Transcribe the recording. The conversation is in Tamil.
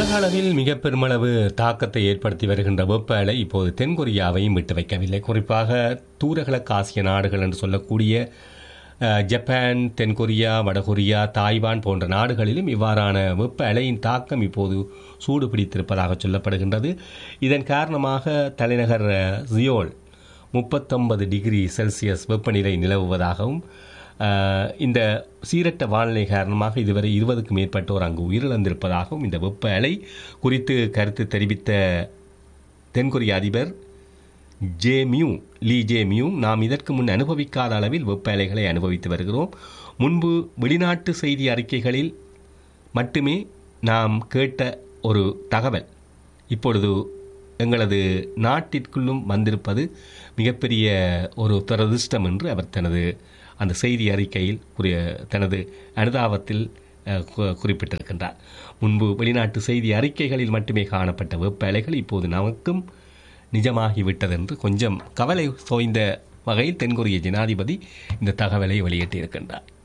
உலக அளவில் மிக பெருமளவு தாக்கத்தை ஏற்படுத்தி வருகின்ற வெப்ப அலை இப்போது தென்கொரியாவையும் விட்டு வைக்கவில்லை குறிப்பாக தூரகிழக்கு ஆசிய நாடுகள் என்று சொல்லக்கூடிய அஹ், ஜப்பான் தென்கொரியா வடகொரியா தாய்வான் போன்ற நாடுகளிலும் இவ்வாறான வெப்ப அலையின் தாக்கம் இப்போது சூடு பிடித்திருப்பதாக சொல்லப்படுகின்றது இதன் காரணமாக தலைநகர் அஹ், சியோல் முப்பத்தொன்பது டிகிரி செல்சியஸ் வெப்பநிலை நிலவுவதாகவும் அஹ், இந்த சீரற்ற வானிலை காரணமாக இதுவரை இருபதுக்கும் மேற்பட்டோர் அங்கு உயிரிழந்திருப்பதாகவும் இந்த வெப்ப அலை குறித்து கருத்து தெரிவித்த தென்கொரிய அதிபர் Jae Myung Lee Jae Myung நாம் இதற்கு முன் அனுபவிக்காத அளவில் வெப்ப அலைகளை அனுபவித்து வருகிறோம் முன்பு வெளிநாட்டு செய்தி அறிக்கைகளில் மட்டுமே நாம் கேட்ட ஒரு தகவல் இப்பொழுது எங்களது நாட்டிற்குள்ளும் வந்திருப்பது மிகப்பெரிய ஒரு துரதிர்ஷ்டம் என்று அவர் தனது அந்த செய்தி அறிக்கையில் குறி தனது அனுதாபத்தில் அஹ், கு- குறிப்பிட்டிருக்கின்றார் முன்பு வெளிநாட்டு செய்தி அறிக்கைகளில் மட்டுமே காணப்பட்ட வெப்ப அலைகள் இப்போது நமக்கும் நிஜமாகிவிட்டது என்று கொஞ்சம் கவலை சோய்ந்த வகையில் தென்கொரிய ஜனாதிபதி இந்த தகவலை வெளியிட்டிருக்கின்றார்